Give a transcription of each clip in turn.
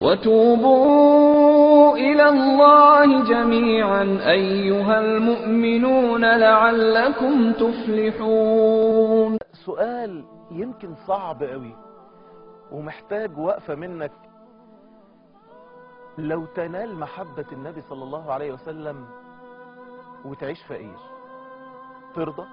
وتوبوا إلى الله جميعا أيها المؤمنون لعلكم تفلحون سؤال يمكن صعب قوي ومحتاج وقفة منك لو تنال محبة النبي صلى الله عليه وسلم وتعيش فقير ترضى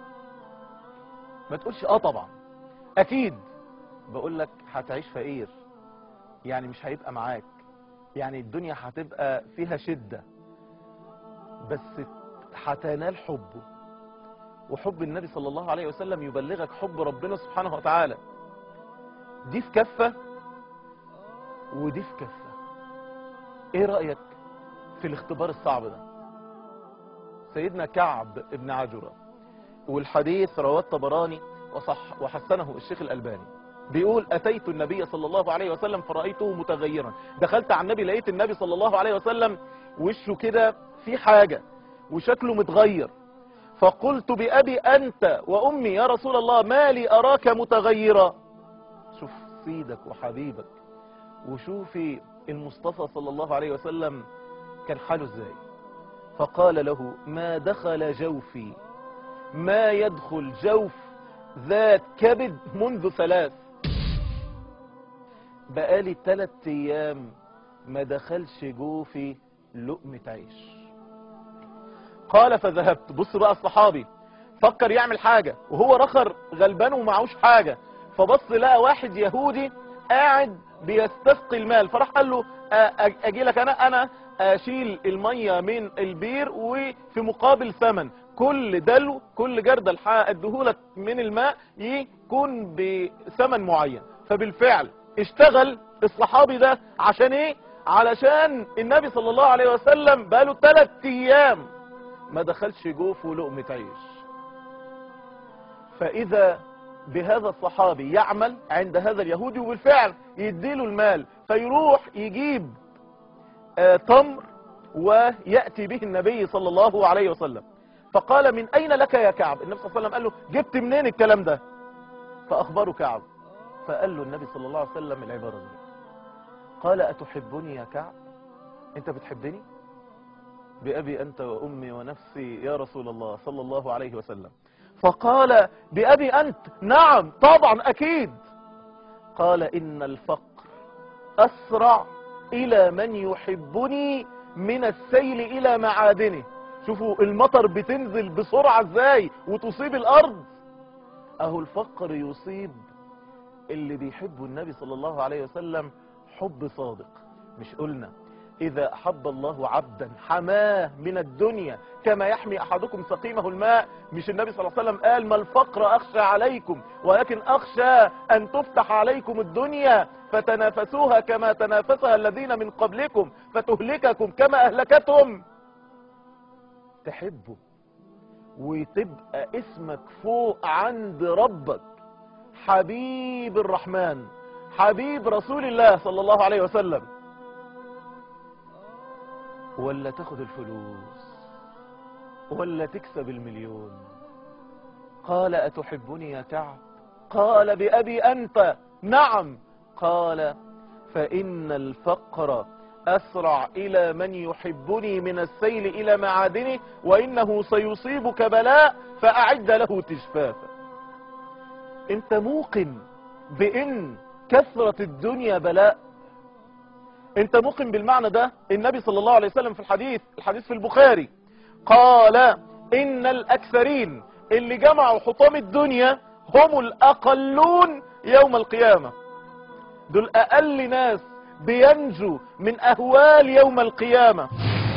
ما تقولش اه طبعا اكيد بقول لك هتعيش فقير يعني مش هيبقى معاك يعني الدنيا هتبقى فيها شدة بس هتنال حبه وحب النبي صلى الله عليه وسلم يبلغك حب ربنا سبحانه وتعالى دي في كفة ودي في كفة ايه رأيك في الاختبار الصعب ده سيدنا كعب ابن عجرة والحديث رواه الطبراني وصح وحسنه الشيخ الألباني بيقول أتيت النبي صلى الله عليه وسلم فرأيته متغيرا دخلت على النبي لقيت النبي صلى الله عليه وسلم وشه كده في حاجة وشكله متغير فقلت بأبي أنت وأمي يا رسول الله ما لي أراك متغيرا شوف سيدك وحبيبك وشوفي المصطفى صلى الله عليه وسلم كان حاله ازاي فقال له ما دخل جوفي ما يدخل جوف ذات كبد منذ ثلاث بقالي ثلاث ايام ما دخلش جوفي لقمة عيش قال فذهبت بص بقى الصحابي فكر يعمل حاجة وهو رخر غلبان ومعوش حاجة فبص لقى واحد يهودي قاعد بيستسقي المال فراح قال له اجي لك انا انا اشيل المية من البير وفي مقابل ثمن كل دلو كل جردل اديهولك من الماء يكون بثمن معين فبالفعل اشتغل الصحابي ده عشان ايه علشان النبي صلى الله عليه وسلم بقاله ثلاث ايام ما دخلش جوفه لقمة عيش فاذا بهذا الصحابي يعمل عند هذا اليهودي وبالفعل يديله المال فيروح يجيب آه تمر ويأتي به النبي صلى الله عليه وسلم فقال من أين لك يا كعب النبي صلى الله عليه وسلم قال له جبت منين الكلام ده فأخبره كعب فقال له النبي صلى الله عليه وسلم العبارة دي قال أتحبني يا كعب أنت بتحبني بأبي أنت وأمي ونفسي يا رسول الله صلى الله عليه وسلم فقال بأبي أنت نعم طبعا أكيد قال إن الفقر أسرع إلى من يحبني من السيل إلى معادنه شوفوا المطر بتنزل بسرعة ازاي وتصيب الأرض أهو الفقر يصيب اللي بيحبوا النبي صلى الله عليه وسلم حب صادق مش قلنا إذا أحب الله عبدا حماه من الدنيا كما يحمي أحدكم سقيمه الماء مش النبي صلى الله عليه وسلم قال ما الفقر أخشى عليكم ولكن أخشى أن تفتح عليكم الدنيا فتنافسوها كما تنافسها الذين من قبلكم فتهلككم كما أهلكتهم تحبه وتبقى اسمك فوق عند ربك حبيب الرحمن حبيب رسول الله صلى الله عليه وسلم ولا تاخد الفلوس ولا تكسب المليون قال أتحبني يا كعب قال بأبي أنت نعم قال فإن الفقر أسرع إلى من يحبني من السيل إلى معادنه وإنه سيصيبك بلاء فأعد له تجفافا انت موقن بأن كثرة الدنيا بلاء انت موقن بالمعنى ده النبي صلى الله عليه وسلم في الحديث الحديث في البخاري قال ان الاكثرين اللي جمعوا حطام الدنيا هم الاقلون يوم القيامة دول اقل ناس بينجوا من اهوال يوم القيامة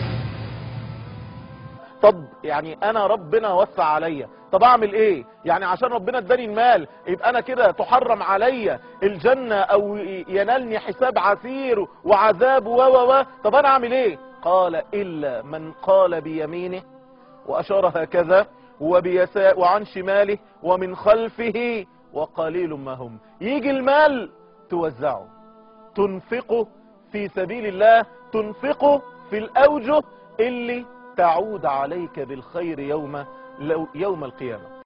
طب يعني انا ربنا وسع عليا طب اعمل ايه يعني عشان ربنا اداني المال يبقى انا كده تحرم عليا الجنة او ينالني حساب عسير وعذاب و و و طب انا اعمل ايه قال الا من قال بيمينه واشار هكذا وبيساء وعن شماله ومن خلفه وقليل ما هم يجي المال توزعه تنفقه في سبيل الله تنفقه في الاوجه اللي تعود عليك بالخير يوم يوم القيامة